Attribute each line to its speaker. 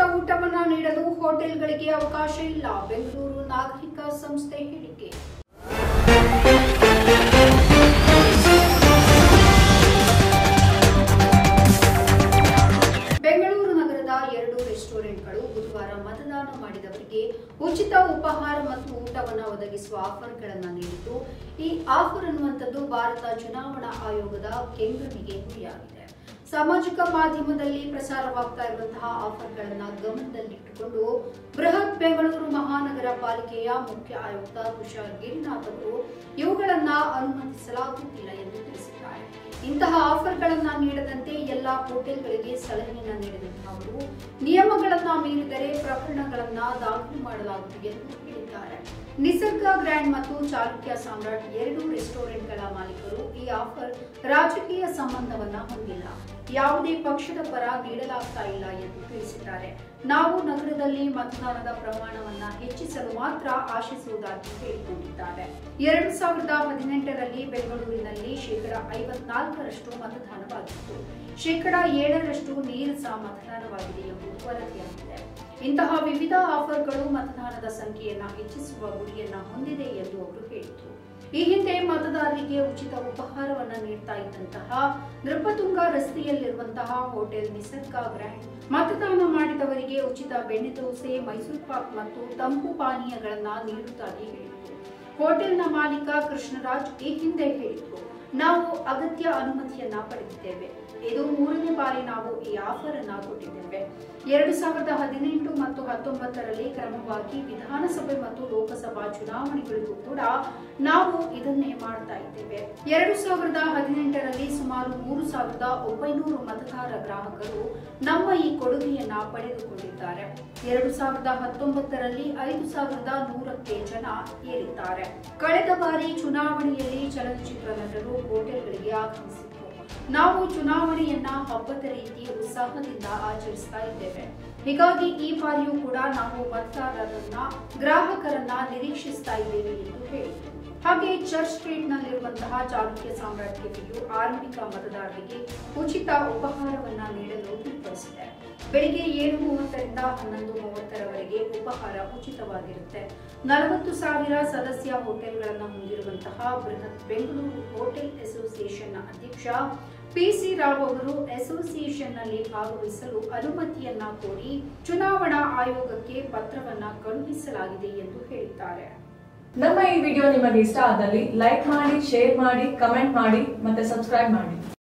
Speaker 1: ಊಟವನ್ನ ನೀಡಲು ಹೋಟೆಲ್ಗಳಿಗೆ ಅವಕಾಶ ಇಲ್ಲ ಬೆಂಗಳೂರು ನಾಗರಿಕ ಸಂಸ್ಥೆ ಹೇಳಿಕೆ ಬೆಂಗಳೂರು ನಗರದ ಎರಡು ರೆಸ್ಟೋರೆಂಟ್ಗಳು ಬುಧವಾರ ಮತದಾನ ಮಾಡಿದವರಿಗೆ ಉಚಿತ ಉಪಹಾರ ಮತ್ತು ಊಟವನ್ನು ಒದಗಿಸುವ ಆಫರ್ಗಳನ್ನು ನೀಡಿದ್ದು ಈ ಆಫರ್ ಅನ್ನುವಂಥದ್ದು ಭಾರತ ಚುನಾವಣಾ ಆಯೋಗದ ಕೆಂಗಣ್ಣಿಗೆ ಗುರಿಯಾಗಿದೆ ಸಾಮಾಜಿಕ ಮಾಧ್ಯಮದಲ್ಲಿ ಪ್ರಸಾರವಾಗ್ತಾ ಇರುವಂತಹ ಆಫರ್ಗಳನ್ನ ಗಮನದಲ್ಲಿಟ್ಟುಕೊಂಡು ಬೃಹತ್ ಬೆಂಗಳೂರು ಮಹಾನಗರ ಪಾಲಿಕೆಯ ಮುಖ್ಯ ಆಯುಕ್ತ ತುಷಾರ್ ಗಿರಿನಾಥ್ ಅವರು ಇವುಗಳನ್ನ ಅನುಮತಿಸಲಾಗುತ್ತಿಲ್ಲ ಎಂದು ತಿಳಿಸಿದ್ದಾರೆ ಇಂತಹ ಆಫರ್ಗಳನ್ನ ನೀಡದಂತೆ ಎಲ್ಲಾ ಹೋಟೆಲ್ಗಳಿಗೆ ಸಲಹೆಯನ್ನ ನೀಡಿದಂತಹ ಅವರು ನಿಯಮಗಳನ್ನ ಮೀರಿದರೆ ಪ್ರಕರಣಗಳನ್ನ ದಾಖಲು ಮಾಡಲಾಗುತ್ತದೆ ಎಂದು ಹೇಳಿದ್ದಾರೆ ನಿಸರ್ಗ ಗ್ರ್ಯಾಂಡ್ ಮತ್ತು ಚಾಲುಕ್ಯ ಸಾಮ್ರಾಟ್ ಎರಡು ರೆಸ್ಟೋರೆಂಟ್ಗಳ ಮಾಲೀಕರು ಈ ಆಫರ್ ರಾಜಕೀಯ ಸಂಬಂಧವನ್ನ ಹೊಂದಿಲ್ಲ ಯಾವುದೇ ಪಕ್ಷದ ಪರ ನೀಡಲಾಗ್ತಾ ಇಲ್ಲ ಎಂದು ತಿಳಿಸಿದ್ದಾರೆ ನಾವು ನಗರದಲ್ಲಿ ಮತದಾನದ ಪ್ರಮಾಣವನ್ನ ಹೆಚ್ಚಿಸಲು ಮಾತ್ರ ಆಶಿಸುವುದಾಗಿ ಹೇಳಿಕೊಂಡಿದ್ದಾರೆ ಎರಡು ಸಾವಿರದ ಹದಿನೆಂಟರಲ್ಲಿ ಬೆಂಗಳೂರಿನಲ್ಲಿ ಶೇಕಡ ಐವತ್ನಾಲ್ಕರಷ್ಟು ಮತದಾನವಾಗಿತ್ತು ಶೇಕಡ ಏಳರಷ್ಟು ನೀರಸ ಮತದಾನವಾಗಿದೆ ಎಂಬುದು ವರದಿಯಾಗಿದೆ ಇಂತಹ ವಿವಿಧ ಆಫರ್ಗಳು ಮತದಾನದ ಸಂಖ್ಯೆಯನ್ನ ಹೆಚ್ಚಿಸುವ ಗುರಿಯನ್ನ ಹೊಂದಿದೆ ಎಂದು ಅವರು ಹೇಳಿದರು ಈ ಹಿಂದೆ ಮತದಾರರಿಗೆ ಉಚಿತ ಉಪಹಾರವನ್ನ ನೀಡ್ತಾ ಇದ್ದಂತಹ ನೃಪತುಂಗ ರಸ್ತೆಯಲ್ಲಿರುವಂತಹ ಹೋಟೆಲ್ ನಿಸರ್ಗ ಗ್ರ್ಯಾಂಡ್ ಮತದಾನ ಮಾಡಿದವರಿಗೆ ಉಚಿತ ಬೆಣ್ಣೆ ದೋಸೆ ಮೈಸೂರು ಪಾಕ್ ಮತ್ತು ತಂಪು ಪಾನೀಯಗಳನ್ನ ನೀಡುತ್ತಾಗಿ ಹೇಳಿದರು ಹೋಟೆಲ್ನ ಮಾಲೀಕ ಕೃಷ್ಣರಾಜ್ ಈ ಹಿಂದೆ ಹೇಳಿದ್ರು ನಾವು ಅಗತ್ಯ ಅನುಮತಿಯನ್ನ ಪಡೆದಿದ್ದೇವೆ ಇದು ಮೂರನೇ ಬಾರಿ ನಾವು ಈ ಆಫರ್ ಅನ್ನ ಕೊಟ್ಟಿದ್ದೇವೆ ಎರಡು ಸಾವಿರದ ಹದಿನೆಂಟು ಮತ್ತು ಹತ್ತೊಂಬತ್ತರಲ್ಲಿ ಕ್ರಮವಾಗಿ ವಿಧಾನಸಭೆ ಮತ್ತು ಲೋಕಸಭಾ ಚುನಾವಣೆಗಳಿಗೂ ಕೂಡ ನಾವು ಇದನ್ನೇ ಮಾಡ್ತಾ ಇದ್ದೇವೆ ಎರಡು ಸಾವಿರದ ಹದಿನೆಂಟರಲ್ಲಿ ಸುಮಾರು ಮೂರು ಸಾವಿರದ ಒಂಬೈನೂರು ಮತದಾರ ಗ್ರಾಹಕರು ನಮ್ಮ ಈ ಕೊಡುಗೆಯನ್ನ ಪಡೆದುಕೊಂಡಿದ್ದಾರೆ ಎರಡು ಸಾವಿರದ ಹತ್ತೊಂಬತ್ತರಲ್ಲಿ ಐದು ಸಾವಿರದ ನೂರಕ್ಕೆ ಜನ ಏರಿದ್ದಾರೆ ಕಳೆದ ಬಾರಿ ಚುನಾವಣೆಯಲ್ಲಿ ಚಲನಚಿತ್ರ ನಟರು ಹೋಟೆಲ್ಗಳಿಗೆ ಆಗಮಿಸಿದ್ರು ನಾವು ಚುನಾವಣೆಯನ್ನ ಹಬ್ಬದ ರೀತಿ ಉತ್ಸಾಹದಿಂದ ಆಚರಿಸ್ತಾ ಇದ್ದೇವೆ ಹೀಗಾಗಿ ಈ ಬಾರಿಯೂ ಕೂಡ ನಾವು ಮತದಾರರನ್ನ ಗ್ರಾಹಕರನ್ನ ನಿರೀಕ್ಷಿಸ್ತಾ ಇದ್ದೇವೆ ಎಂದು ಹೇಳಿದರು ಹಾಗೆ ಚರ್ಚ್ ಸ್ಟ್ರೀಟ್ ನಲ್ಲಿರುವಂತಹ ಚಾಲುಕ್ಯ ಸಾಮ್ರಾಟ್ ಕೆಫೆಯು ಆರಂಭಿಕ ಮತದಾರರಿಗೆ ಉಚಿತ ಉಪಹಾರವನ್ನ ನೀಡಲು ನಿರ್ಧರಿಸಿದೆ ಬೆಳಿಗ್ಗೆ ಏಳು ಮೂವತ್ತರಿಂದ ಹನ್ನೊಂದು ಮೂವತ್ತರವರೆಗೆ ಉಪಹಾರ ಉಚಿತವಾಗಿರುತ್ತೆ ನಲವತ್ತು ಸಾವಿರ ಸದಸ್ಯ ಹೋಟೆಲ್ಗಳನ್ನು ಹೊಂದಿರುವಂತಹ ಬೃಹತ್ ಬೆಂಗಳೂರು ಹೋಟೆಲ್ ಅಸೋಸಿಯೇಷನ್ನ ಅಧ್ಯಕ್ಷ ಪಿಸಿ ರಾವ್ ಅವರು ಅಸೋಸಿಯೇಷನ್ನಲ್ಲಿ ಭಾಗವಹಿಸಲು ಅನುಮತಿಯನ್ನ ಕೋರಿ ಚುನಾವಣಾ ಆಯೋಗಕ್ಕೆ ಪತ್ರವನ್ನ ಕಳುಹಿಸಲಾಗಿದೆ ಎಂದು ಹೇಳಿದ್ದಾರೆ
Speaker 2: ನಮ್ಮ ಈ ವಿಡಿಯೋ ನಿಮಗೆ ಇಷ್ಟ ಆದಲ್ಲಿ ಲೈಕ್ ಮಾಡಿ ಶೇರ್ ಮಾಡಿ ಕಮೆಂಟ್ ಮಾಡಿ ಮತ್ತೆ ಸಬ್ಸ್ಕ್ರೈಬ್ ಮಾಡಿ